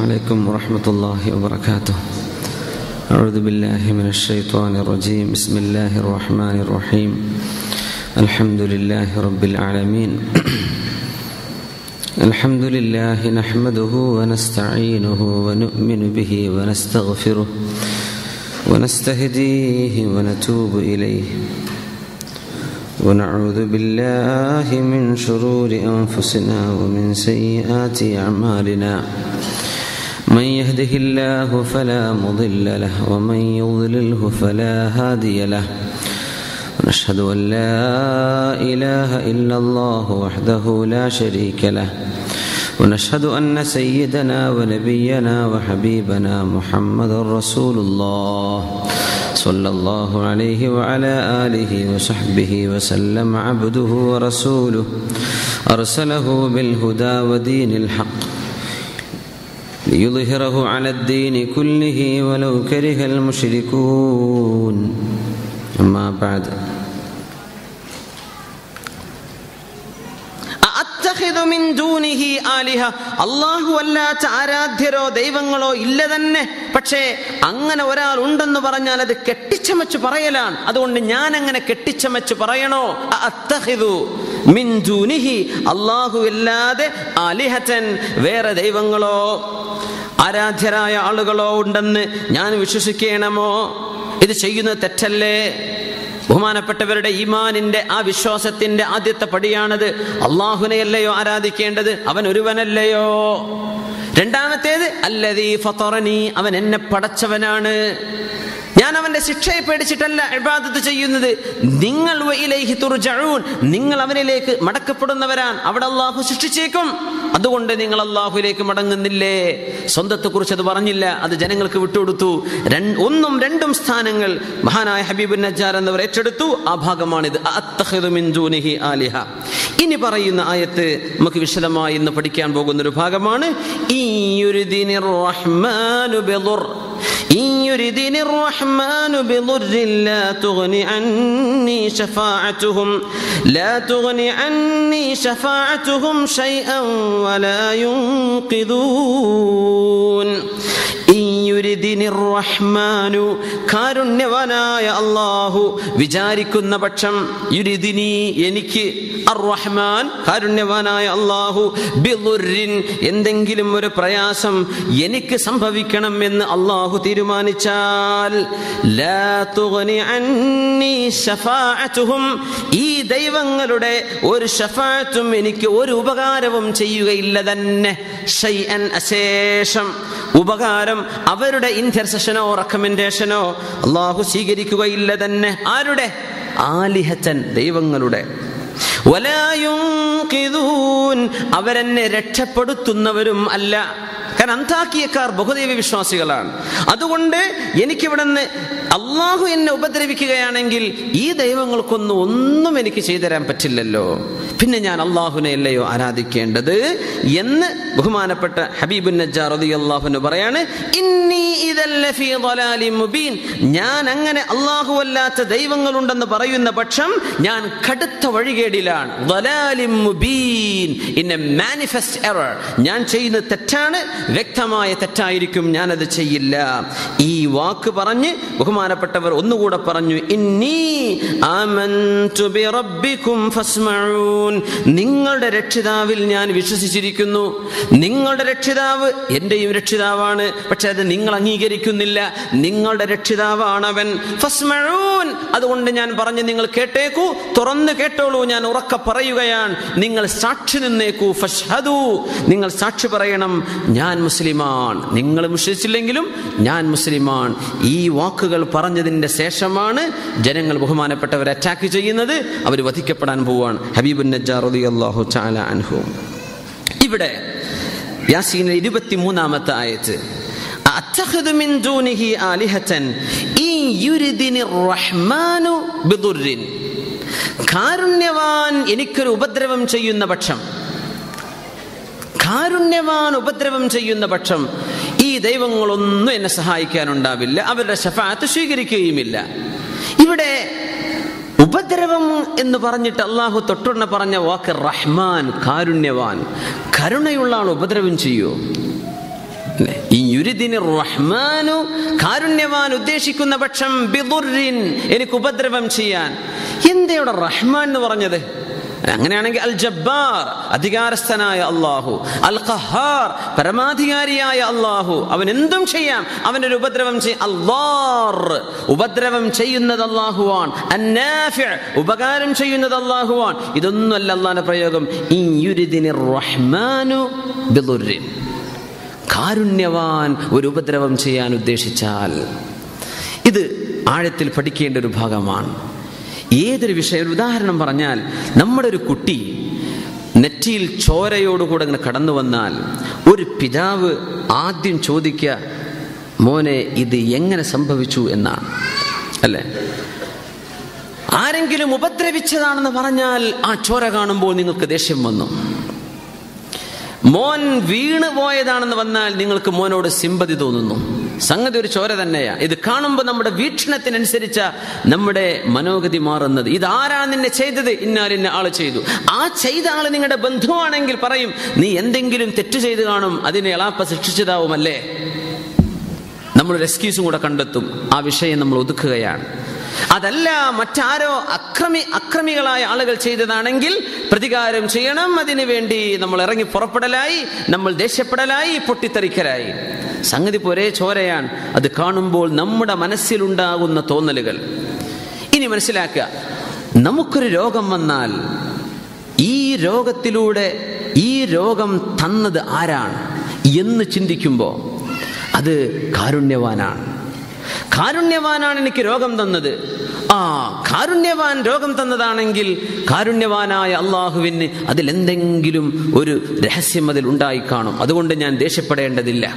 عليكم ورحمة الله وبركاته أعوذ بالله من الشيطان الرجيم بسم الله الرحمن الرحيم الحمد لله رب العالمين الحمد لله نحمده ونستعينه ونؤمن به ونستغفره ونستهديه ونتوب إليه ونعوذ بالله من شرور أنفسنا ومن سيئات أعمالنا من يهده الله فلا مضل له ومن يضلله فلا هادي له ونشهد أن لا إله إلا الله وحده لا شريك له ونشهد أن سيدنا ونبينا وحبيبنا محمد رسول الله صلى الله عليه وعلى آله وصحبه وسلم عبده ورسوله أرسله بالهدى ودين الحق ليظهره على الدين كله ولو كره المشركون أما بعد അഅത്തഖിദു മിൻ ദൂനിഹി ആലിഹ അല്ലാഹു അല്ലാത്ത ആരാധ്യരോ ദൈവങ്ങളോ ഇല്ല തന്നെ പക്ഷേ അങ്ങനെ ഒരാൾ ഉണ്ടെന്ന് പറഞ്ഞാൽ അത് കെട്ടിച്ചമച്ച് പറയലാണ് അതുകൊണ്ട് ഞാൻ അങ്ങനെ കെട്ടിച്ചമച്ച് പറയണോ അഅത്തഖിദു മിൻ ദൂനിഹി അല്ലാഹു അല്ലാതെ ആലിഹത്തൻ വേറെ ദൈവങ്ങളോ ആരാധ്യരായ ആളുകളോ ഉണ്ടെന്ന് ഞാൻ വിശ്വസിക്കണമോ ഇത് ചെയ്യുന്നത് തെറ്റല്ലേ ബഹുമാനപ്പെട്ടവരുടെ ഈമാനിന്റെ ആ വിശ്വാസത്തിന്റെ ആദ്യത്തെ പടിയാണത് അള്ളാഹുനെയല്ലയോ ആരാധിക്കേണ്ടത് അവൻ ഒരുവനല്ലയോ രണ്ടാമത്തേത് അല്ലതീ ഫത്തറനി അവൻ എന്നെ പടച്ചവനാണ് ഞാൻ അവന്റെ ശിക്ഷയെ പേടിച്ചിട്ടല്ല ഇബാദത്ത് ചെയ്യുന്നത് നിങ്ങൾ വഇലൈഹി തുർജഊൻ നിങ്ങൾ അവനിലേക്ക് മടക്കപ്പെടുന്നവരാണ് അവിടെ അള്ളാഹു സൃഷ്ടിച്ചേക്കും അതുകൊണ്ട് നിങ്ങൾ അള്ളാഹുലേക്ക് മടങ്ങുന്നില്ലേ സ്വന്തത്തെ കുറിച്ച് അത് പറഞ്ഞില്ല അത് ജനങ്ങൾക്ക് വിട്ടുകൊടുത്തു ഒന്നും രണ്ടും സ്ഥാനങ്ങൾ മഹാനായ ഹബീബുൻ നജ്ജാർ എന്നവർ ഏറ്റെടുത്തു ആ ഭാഗമാണിത് അത്തഖിദു മിൻ ദൂനിഹി ആലിഹ ഇനി പറയുന്ന ആയത്ത് നമുക്ക് വിശദമായി ഇന്ന് പഠിക്കാൻ പോകുന്ന ഒരു ഭാഗമാണ് ഈ യുരിദിനിർ റഹ്മാനു ബിദുർ إن يردني الرحمن بضر لا تغن عني شفاعتهم لا تغن عني شفاعتهم شيئا ولا ينقذون إن يردني الرحمن കാരുണ്യവാനായ അള്ളാഹു വിചാരിക്കുന്ന പക്ഷം യുരിദിനി എനിക്ക് അർറഹ്മാൻ കാരുണ്യവാനായ അള്ളാഹു ബിളുറിൻ എന്തെങ്കിലും ഒരു പ്രയാസം എനിക്ക് സംഭവിക്കണം എന്ന് അള്ളാഹു തീരുമാനിച്ചാൽ ഈ ദൈവങ്ങളുടെ ഒരു ഷഫാത്തും എനിക്ക് ഒരു ഉപകാരവും ചെയ്യുകയില്ല തന്നെ ഷൈഅൻ അശേഷം ഉപകാരം അവരുടെ ഇന്റർസെഷനോ റെക്കമെൻഡേഷനോ അള്ളാഹു സ്വീകരിക്കുകയില്ല തന്നെ ആരുടെ ആലിഹച്ചൻ ദൈവങ്ങളുടെ അവരെന്നെ രക്ഷപ്പെടുത്തുന്നവരും അല്ല കാരണം അന്താക്കിയക്കാർ ബഹുദൈവ വിശ്വാസികളാണ് അതുകൊണ്ട് എനിക്കിവിടെ നിന്ന് അള്ളാഹു എന്നെ ഉപദ്രവിക്കുകയാണെങ്കിൽ ഈ ദൈവങ്ങൾക്കൊന്നും ഒന്നും എനിക്ക് ചെയ്തുതരാൻ പറ്റില്ലല്ലോ പിന്നെ ഞാൻ അള്ളാഹുനെ അല്ലയോ ആരാധിക്കേണ്ടത് എന്ന് ബഹുമാനപ്പെട്ട ഹബീബുൻ നജ്ജാർ അള്ളാഹുന് പറയാണ് ഞാൻ അങ്ങനെ അള്ളാഹു അല്ലാത്ത ദൈവങ്ങളുണ്ടെന്ന് പറയുന്ന പക്ഷം ഞാൻ കടുത്ത വഴികേടിലാണ് മാനിഫെസ്റ്റ് എറർ ഞാൻ ചെയ്യുന്ന തെറ്റാണ് വ്യക്തമായ തെറ്റായിരിക്കും ഞാനത് ചെയ്യില്ല ഈ വാക്ക് പറഞ്ഞ് ബഹുമാനപ്പെട്ടവർ ഒന്നുകൂടെ പറഞ്ഞു ഇന്നീ നിങ്ങളുടെ രക്ഷിതാവിൽ ഞാൻ വിശ്വസിച്ചിരിക്കുന്നു നിങ്ങളുടെ രക്ഷിതാവ് എന്റെയും രക്ഷിതാവാണ് പക്ഷെ അത് നിങ്ങൾ അംഗീകരിക്കുന്നില്ല നിങ്ങളുടെ രക്ഷിതാവാണ് അവൻ ഫസ്മഴൂൻ അതുകൊണ്ട് ഞാൻ പറഞ്ഞു നിങ്ങൾ കേട്ടേക്കൂ തുറന്നു കേട്ടോളൂ ഞാൻ ഉറക്ക പറയുകയാണ് നിങ്ങൾ സാക്ഷി നിന്നേക്കൂ ഫഷ്ഹദു നിങ്ങൾ സാക്ഷി പറയണം ഞാൻ മുസ്ലിമാണ് നിങ്ങൾ വിശ്വസിച്ചില്ലെങ്കിലും ഞാൻ മുസ്ലിമാണ് ഈ വാക്കുകൾ പറഞ്ഞതിന്റെ ശേഷമാണ് ജനങ്ങൾ ബഹുമാനപ്പെട്ടവരെ അറ്റാക്ക് ചെയ്യുന്നത് അവർ വധിക്കപ്പെടാൻ പോവാണ് ഹബീബുൻ നജ്ജാർ അള്ളാഹു ചാല അൻഹു ഇവിടെ യാസീൻ ഇരുപത്തിമൂന്നാമത്തെ ആയത്ത് أتخذ من دونه آلهة إن يردني الرحمن بضر കാരുണ്യവാൻ എനിക്കൊരു ഉപദ്രവം ചെയ്യുന്ന പക്ഷം കാരുണ്യവാൻ ഉപദ്രവം ചെയ്യുന്ന പക്ഷം ഈ ദൈവങ്ങളൊന്നും എന്നെ സഹായിക്കാനുണ്ടാവില്ല അവരുടെ ശഫാത്ത് സ്വീകരിക്കുകയുമില്ല ഇവിടെ ഉപദ്രവം എന്ന് പറഞ്ഞിട്ട് അള്ളാഹു തൊട്ടുടന പറഞ്ഞ വാക്ക് റഹ്മാൻ കാരുണ്യവാൻ കരുണയുള്ള ആൾ ഉപദ്രവം ചെയ്യൂ അല്ലേ? ഈ യുരിദിനി റഹ്മാനു കാരുണ്യവാൻ ഉദ്ദേശിക്കുന്ന പക്ഷം ബിദുറിൻ എനിക്ക് ഉപദ്രവം ചെയ്യാൻ എന്താ ഇവിടെ റഹ്മാൻ എന്ന് പറഞ്ഞത് അങ്ങനെയാണെങ്കിൽ അൽ ജബ്ബാർ അധികാരസ്ഥനായ അള്ളാഹു അൽ ഖഹാർ പരമാധികാരിയായ അള്ളാഹു അവൻ എന്തും ചെയ്യാം അവന്റെ ഒരു ഉപദ്രവം ചെയ്യും അള്ളാർ ഉപദ്രവം ചെയ്യുന്നത് അള്ളാഹുവാൻ അന്നാഫിഅ ഉപകാരം ചെയ്യുന്നത് അള്ളാഹുവാൻ ഇതൊന്നുമല്ല അള്ളാന്റെ പ്രയോഗം ഈ യുരിദിനി റഹ്മാനു ബിദുറിൻ കാരുണ്യവാൻ ഒരു ഉപദ്രവം ചെയ്യാൻ ഉദ്ദേശിച്ചാൽ ഇത് ആഴത്തിൽ പഠിക്കേണ്ട ഒരു ഭാഗമാണ് ഏതൊരു വിഷയം ഒരു ഉദാഹരണം പറഞ്ഞാൽ നമ്മുടെ ഒരു കുട്ടി നെറ്റിയിൽ ചോരയോടുകൂടെ ഇങ്ങനെ കടന്നു വന്നാൽ ഒരു പിതാവ് ആദ്യം ചോദിക്കുക മോനെ ഇത് എങ്ങനെ സംഭവിച്ചു എന്നാണ് അല്ലേ ആരെങ്കിലും ഉപദ്രവിച്ചതാണെന്ന് പറഞ്ഞാൽ ആ ചോര കാണുമ്പോൾ നിങ്ങൾക്ക് ദേഷ്യം വന്നു മോൻ വീണ് പോയതാണെന്ന് വന്നാൽ നിങ്ങൾക്ക് മോനോട് സിമ്പതി തോന്നുന്നു സംഗതി ഒരു ചോര തന്നെയാ ഇത് കാണുമ്പോൾ നമ്മുടെ വീക്ഷണത്തിനനുസരിച്ച നമ്മുടെ മനോഗതി മാറുന്നത് ഇത് ആരാണ് നിന്നെ ചെയ്തത് ഇന്നാലിന്ന ആള് ചെയ്തു ആ ചെയ്ത ആള് നിങ്ങളുടെ ബന്ധുവാണെങ്കിൽ പറയും നീ എന്തെങ്കിലും തെറ്റ് ചെയ്തു കാണും അതിനെ എളാപ്പ ശിക്ഷിച്ചതാവുമല്ലേ നമ്മളൊരു എക്സ്ക്യൂസും കൂടെ കണ്ടെത്തും ആ വിഷയം നമ്മൾ ഒതുക്കുകയാണ് അതല്ല മറ്റാരോ അക്രമി അക്രമികളായ ആളുകൾ ചെയ്തതാണെങ്കിൽ പ്രതികാരം ചെയ്യണം അതിനു വേണ്ടി നമ്മൾ ഇറങ്ങി പുറപ്പെടലായി നമ്മൾ ദേഷ്യപ്പെടലായി പൊട്ടിത്തെറിക്കലായി സംഗതി പോരേ ചോരയാണ് അത് കാണുമ്പോൾ നമ്മുടെ മനസ്സിലുണ്ടാകുന്ന തോന്നലുകൾ ഇനി മനസ്സിലാക്കുക നമുക്കൊരു രോഗം വന്നാൽ ഈ രോഗത്തിലൂടെ ഈ രോഗം തന്നത് ആരാണ് എന്ന് ചിന്തിക്കുമ്പോൾ അത് കാരുണ്യവാനാണ് കാരുണ്യവാനാണ് എനിക്ക് രോഗം തന്നത് ആ കാരുണ്യവാൻ രോഗം തന്നതാണെങ്കിൽ കാരുണ്യവാനായ അള്ളാഹുവിന് അതിലെന്തെങ്കിലും ഒരു രഹസ്യം അതിൽ ഉണ്ടായി കാണും അതുകൊണ്ട് ഞാൻ ദേഷ്യപ്പെടേണ്ടതില്ല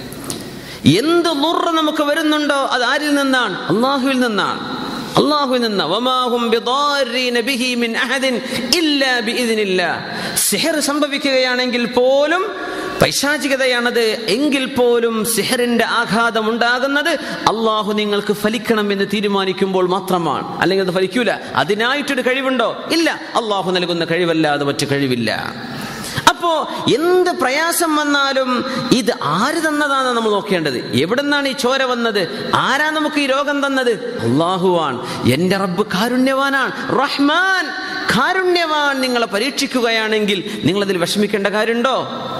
എന്ത് നുറ നമുക്ക് വരുന്നുണ്ടോ അത് ആരിൽ നിന്നാണ് അള്ളാഹുവിൽ നിന്നാണ് അള്ളാഹുവിൽ നിന്ന് വമാഹും ബിദാരീന ബിഹി മിൻ അഹദിൻ ഇല്ലാ ബിഇദ്നില്ലാഹ് സിഹർ സംഭവിക്കുകയാണെങ്കിൽ പോലും പൈശാചികതയാണത് എങ്കിൽ പോലും സിഹറിന്റെ ആഘാതം ഉണ്ടാകുന്നത് അള്ളാഹു നിങ്ങൾക്ക് ഫലിക്കണം എന്ന് തീരുമാനിക്കുമ്പോൾ മാത്രമാണ് അല്ലെങ്കിൽ അത് ഫലിക്കൂല അതിനായിട്ടൊരു കഴിവുണ്ടോ ഇല്ല അള്ളാഹു നൽകുന്ന കഴിവല്ലാതെ മറ്റു കഴിവില്ല അപ്പോ എന്ത് പ്രയാസം വന്നാലും ഇത് ആര് തന്നതാണ് നമ്മൾ നോക്കേണ്ടത് എവിടെ നിന്നാണ് ഈ ചോര വന്നത് ആരാ നമുക്ക് ഈ രോഗം തന്നത് അള്ളാഹുവാൻ എന്റെ റബ്ബ് കാരുണ്യവാനാണ് റഹ്മാൻ കാരുണ്യവാൻ നിങ്ങളെ പരീക്ഷിക്കുകയാണെങ്കിൽ നിങ്ങൾ അതിൽ വിഷമിക്കേണ്ട കാര്യമുണ്ടോ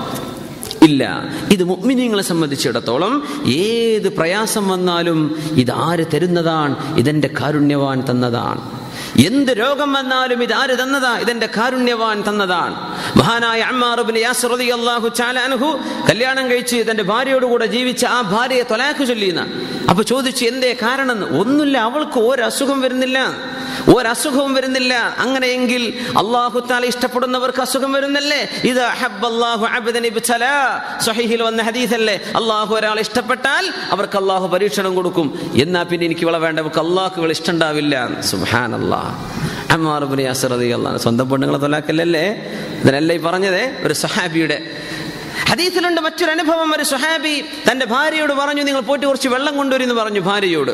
ഇല്ല ഇത് മുഗ്മിനിങ്ങളെ സംബന്ധിച്ചിടത്തോളം ഏത് പ്രയാസം വന്നാലും ഇത് ആര് തരുന്നതാണ് ഇതെന്റെ കാരുണ്യവാൻ തന്നതാണ് എന്ത് രോഗം വന്നാലും ഇത് ആര് തന്നതാ ഇതെന്റെ കാരുണ്യവാൻ തന്നതാണ് മഹാനായ അമ്മാറുബിൻ യാസിർ റളിയല്ലാഹു തആല അൻഹു കല്യാണം കഴിച്ച് തന്റെ ഭാര്യയോട് കൂടെ ജീവിച്ച ആ ഭാര്യയെ തൊലാഖ് ചൊല്ലിയെന്ന അപ്പൊ ചോദിച്ചു എന്തേ കാരണം എന്ന്? ഒന്നുമില്ല അവൾക്ക് ഒരസുഖം വരുന്നില്ല ഒരസുഖവും വരുന്നില്ല അങ്ങനെയെങ്കിൽ അള്ളാഹു താല ഇഷ്ടപ്പെടുന്നവർക്ക് അസുഖം വരുന്നല്ലേ ഇത് അഹബ്ബല്ലാഹു അബ്ദൻ ഇബ്തലാ. സ്വഹീഹിൽ വന്ന ഹദീസല്ലേ അള്ളാഹു ഒരാൾ ഇഷ്ടപ്പെട്ടാൽ അവർക്ക് അള്ളാഹു പരീക്ഷണം കൊടുക്കും എന്നാ പിന്നെ എനിക്ക് വിള വേണ്ട അവർക്ക് അള്ളാഹ്ക്ക് വിള ഇഷ്ടണ്ടാവില്ല സുഹാൻ അള്ളാഹ് അമ്മാറുബിൻ യാസിർ റളിയല്ലാഹു സ്വന്തം പെണ്ണുങ്ങളെ തൊലാക്കല്ലല്ലേ ഇതിനല്ല ഈ പറഞ്ഞതേ ഒരു സഹാബിയുടെ ഹദീസിലുണ്ട് മറ്റൊരു അനുഭവം ഒരു സുഹാബി തന്റെ ഭാര്യയോട് പറഞ്ഞു നിങ്ങൾ പോയിട്ട് കുറച്ച് വെള്ളം കൊണ്ടുവരുമെന്ന് പറഞ്ഞു ഭാര്യയോട്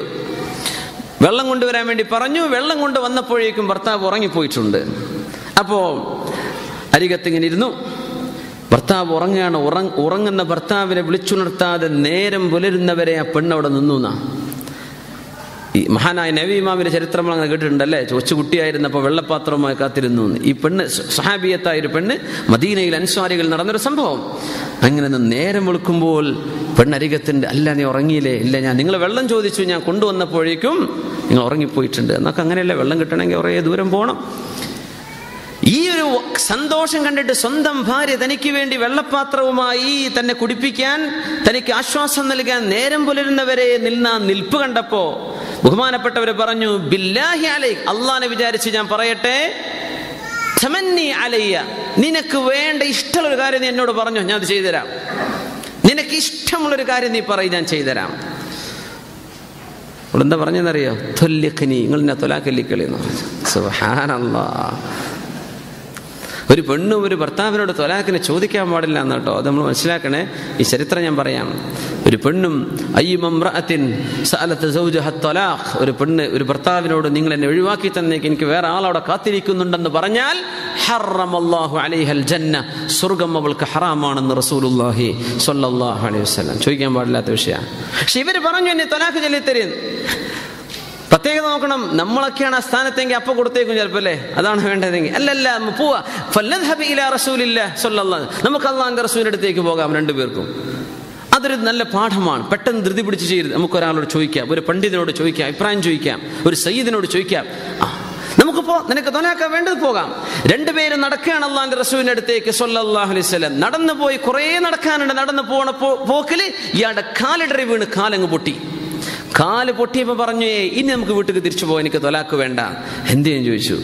വെള്ളം കൊണ്ടുവരാൻ വേണ്ടി പറഞ്ഞു വെള്ളം കൊണ്ട് വന്നപ്പോഴേക്കും ഭർത്താവ് ഉറങ്ങിപ്പോയിട്ടുണ്ട് അപ്പോ അരികത്തിങ്ങനെ ഇരുന്നു ഭർത്താവ് ഉറങ്ങുകയാണ് ഉറങ് ഉറങ്ങുന്ന ഭർത്താവിനെ വിളിച്ചുണർത്താതെ നേരം പുലരുന്നവരെ ആ പെണ്ണവിടെ നിന്നു എന്നാ ഈ മഹാനായ നബി ഇമാമിന്റെ ചരിത്രം അങ്ങനെ കേട്ടിട്ടുണ്ടല്ലേ കൊച്ചു കുട്ടിയായിരുന്നപ്പോൾ വെള്ളപ്പാത്രവുമായി കാത്തിരുന്നു എന്ന്. ഈ പെണ്ണ് സ- സഹാബിയത്തായ ഒരു പെണ്ണ് മദീനയിൽ അൻസ്വാരികൾ നടന്നൊരു സംഭവം അങ്ങനെ നിന്ന് നേരം വെളുക്കുമ്പോൾ പെണ്ണരികത്തിന്റെ അല്ല നീ ഉറങ്ങിയില്ലേ ഇല്ല ഞാൻ നിങ്ങൾ വെള്ളം ചോദിച്ചു ഞാൻ കൊണ്ടുവന്നപ്പോഴേക്കും നിങ്ങൾ ഉറങ്ങിപ്പോയിട്ടുണ്ട് എന്നൊക്കെ അങ്ങനെയല്ലേ വെള്ളം കിട്ടണമെങ്കിൽ കുറേ ദൂരം പോകണം ഈ ഒരു സന്തോഷം കണ്ടിട്ട് സ്വന്തം ഭാര്യ തനിക്ക് വേണ്ടി വെള്ളപ്പാത്രവുമായി തന്നെ കുടിപ്പിക്കാൻ തനിക്ക് ആശ്വാസം നൽകാൻ നേരം പുലരുന്നവരെ നിന്ന നിൽപ്പ് കണ്ടപ്പോ ബഹുമാനപ്പെട്ടവര് പറഞ്ഞു ബില്ലാഹി അലൈ അള്ളാനെ വിചാരിച്ച് ഞാൻ പറയട്ടെ തമന്നി അലയ്യ നിനക്ക് വേണ്ട ഇഷ്ടമുള്ള ഒരു കാര്യം നീ എന്നോട് പറഞ്ഞു ഞാൻ അത് ചെയ്തുതരാം നിനക്ക് ഇഷ്ടമുള്ളൊരു കാര്യം നീ പറയും ഞാൻ ചെയ്തുതരാം ഇവിടെ എന്താ പറഞ്ഞെന്നറിയോ തൊല്യക്കനി നിങ്ങൾ എന്നെ തൊലാക്കല്ലിക്കളി എന്ന് പറഞ്ഞു സുബ്ഹാനല്ലാ ഒരു പെണ്ണും ഒരു ഭർത്താവിനോട് തൊലാക്കിനെ ചോദിക്കാൻ പാടില്ല എന്ന് കേട്ടോ അത് നമ്മൾ മനസ്സിലാക്കണേ ഈ ചരിത്രം ഞാൻ പറയാം ഒരു പെണ്ണും അയ്യമമ്രഅത്തിൻ സഅലത്ത് സൗജഹ ത്വലാഖ് ഒരു പെണ്ണ് ഒരു ഭർത്താവിനോട് നിങ്ങൾ എന്നെ ഒഴിവാക്കി തന്നേക്ക് എനിക്ക് വേറെ ആളവിടെ കാത്തിരിക്കുന്നുണ്ടെന്ന് പറഞ്ഞാൽ ഹറമല്ലാഹു അലൈഹൽ ജന്ന സ്വർഗം അവൾക്ക് ഹറാമാണെന്ന് റസൂലുള്ളാഹി സ്വല്ലല്ലാഹു അലൈഹി വസല്ലം ചോദിക്കാൻ പാടില്ലാത്ത വിഷയമാണ് പക്ഷെ ഇവര് പറഞ്ഞു എന്നെ തൊലാഖ് ചൊല്ലിത്തരും പ്രത്യേകത നോക്കണം നമ്മളൊക്കെയാണ് ആ സ്ഥാനത്തെങ്കിൽ അപ്പൊ കൊടുത്തേക്കും ചിലപ്പോ അല്ലേ അതാണ് വേണ്ടതെങ്കിൽ അല്ലല്ല പോവാ ഫല്ലദ്ഹബി ഇലാ റസൂലില്ല സ്വല്ലല്ലാഹു നമുക്ക് അള്ളാഹിന്റെ റസൂലിന്റെ അടുത്തേക്ക് പോകാം രണ്ടുപേർക്കും അതൊരു നല്ല പാഠമാണ് പെട്ടെന്ന് ധൃതി പിടിച്ച് ചെയ്യരുത് നമുക്ക് ഒരാളോട് ചോദിക്കാം ഒരു പണ്ഡിതനോട് ചോദിക്കാം അഭിപ്രായം ചോദിക്കാം ഒരു സയ്യിദിനോട് ചോദിക്കാം ആ നമുക്കിപ്പോ നിനക്ക് തൊനാക്കാൻ വേണ്ടത് പോകാം രണ്ടുപേരും നടക്കുകയാണ് അള്ളാഹിന്റെ റസൂലിന്റെ അടുത്തേക്ക് സല്ലല്ലാഹു അലൈഹി വസല്ലം നടന്നു പോയി കുറേ നടക്കാനുണ്ട് നടന്നു പോണ പോ- പോക്കില് ഇയാളുടെ കാലിടറി വീണ് കാലങ്ങ് പൊട്ടി കാല് പൊട്ടിയപ്പോ പറഞ്ഞു "ഏയ്, ഇനി നമുക്ക് വീട്ടിൽ തിരിച്ചു പോകാൻ എനിക്ക് തൊലാക്ക് വേണ്ട എന്തേലും ചോദിച്ചു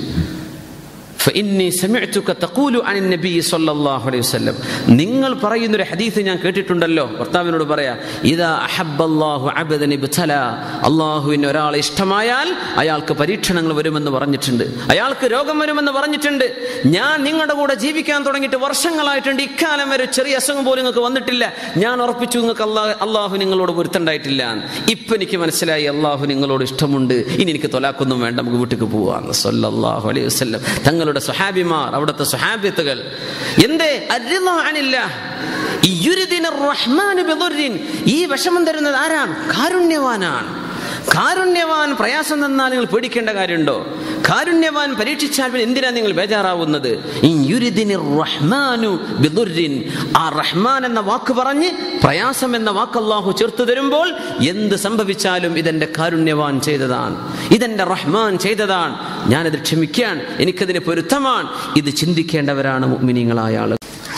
فإني سمعتك تقول عن النبي صلى الله عليه وسلم നിങ്ങൾ പറയുന്ന ഒരു ഹദീസ് ഞാൻ കേട്ടിട്ടുണ്ടല്ലോ ഭർത്താവിനോട് പറയാ ഇതാ അഹബ്ബല്ലാഹു അബദൻ ഇബ്തല അള്ളാഹുവിന് ഒരാളെ ഇഷ്ടമായാൽ അയാൾക്ക് പരീക്ഷണങ്ങൾ വരുമെന്ന് പറഞ്ഞിട്ടുണ്ട് അയാൾക്ക് രോഗം വരുമെന്ന് പറഞ്ഞിട്ടുണ്ട് ഞാൻ നിങ്ങളുടെ കൂടെ ജീവിക്കാൻ തുടങ്ങിയിട്ട് വർഷങ്ങളായിട്ടുണ്ട് ഇക്കാലം വരെ ചെറിയ അസുഖം പോലും നിങ്ങൾക്ക് വന്നിട്ടില്ല ഞാൻ ഉറപ്പിച്ചു നിങ്ങൾക്ക് അള്ളാഹ് അള്ളാഹു നിങ്ങളോട് പൊരുത്തണ്ടായിട്ടില്ല ഇപ്പൊ എനിക്ക് മനസ്സിലായി അള്ളാഹു നിങ്ങളോട് ഇഷ്ടമുണ്ട് ഇനി എനിക്ക് തൊലാക്കൊന്നും വേണ്ട നമുക്ക് വീട്ടിലേക്ക് പോവാന്ന് സല്ലല്ലാഹു അലൈഹി വസല്ലം തങ്ങളുടെ സുഹാബിമാർ അവിടുത്തെ സുഹാബിത്തുകൾ എന്തേ അരിള അനില്ല ഈ യുരിദിന റഹ്മാന് ബിദുർരിൻ. ഈ വിഷമം തരുന്നത് ആരാണ് കാരുണ്യവാനാണ് കാരുണ്യവാൻ പ്രയാസം തന്നാൽ നിങ്ങൾ പേടിക്കേണ്ട കാര്യമുണ്ടോ കാരുണ്യവാൻ പരീക്ഷിച്ചാൽ പിന്നെ എന്തിനാ നിങ്ങൾ ബേജാറാവുന്നത് ഈ യുരിദിനി റഹ്മാനു ബിദുർരിൻ. ആ റഹ്മാൻ എന്ന വാക്ക് പറഞ്ഞ് പ്രയാസം എന്ന വാക്ക് അള്ളാഹു ചേർത്ത് തരുമ്പോൾ എന്ത് സംഭവിച്ചാലും ഇതെന്റെ കാരുണ്യവാൻ ചെയ്തതാണ് ഇതെന്റെ റഹ്മാൻ ചെയ്തതാണ് ഞാനത് ക്ഷമിക്കാൻ എനിക്കതിന് പൊരുത്തമാണ് ഇത് ചിന്തിക്കേണ്ടവരാണ് മുഅ്മിനീങ്ങളായ ആളുകൾ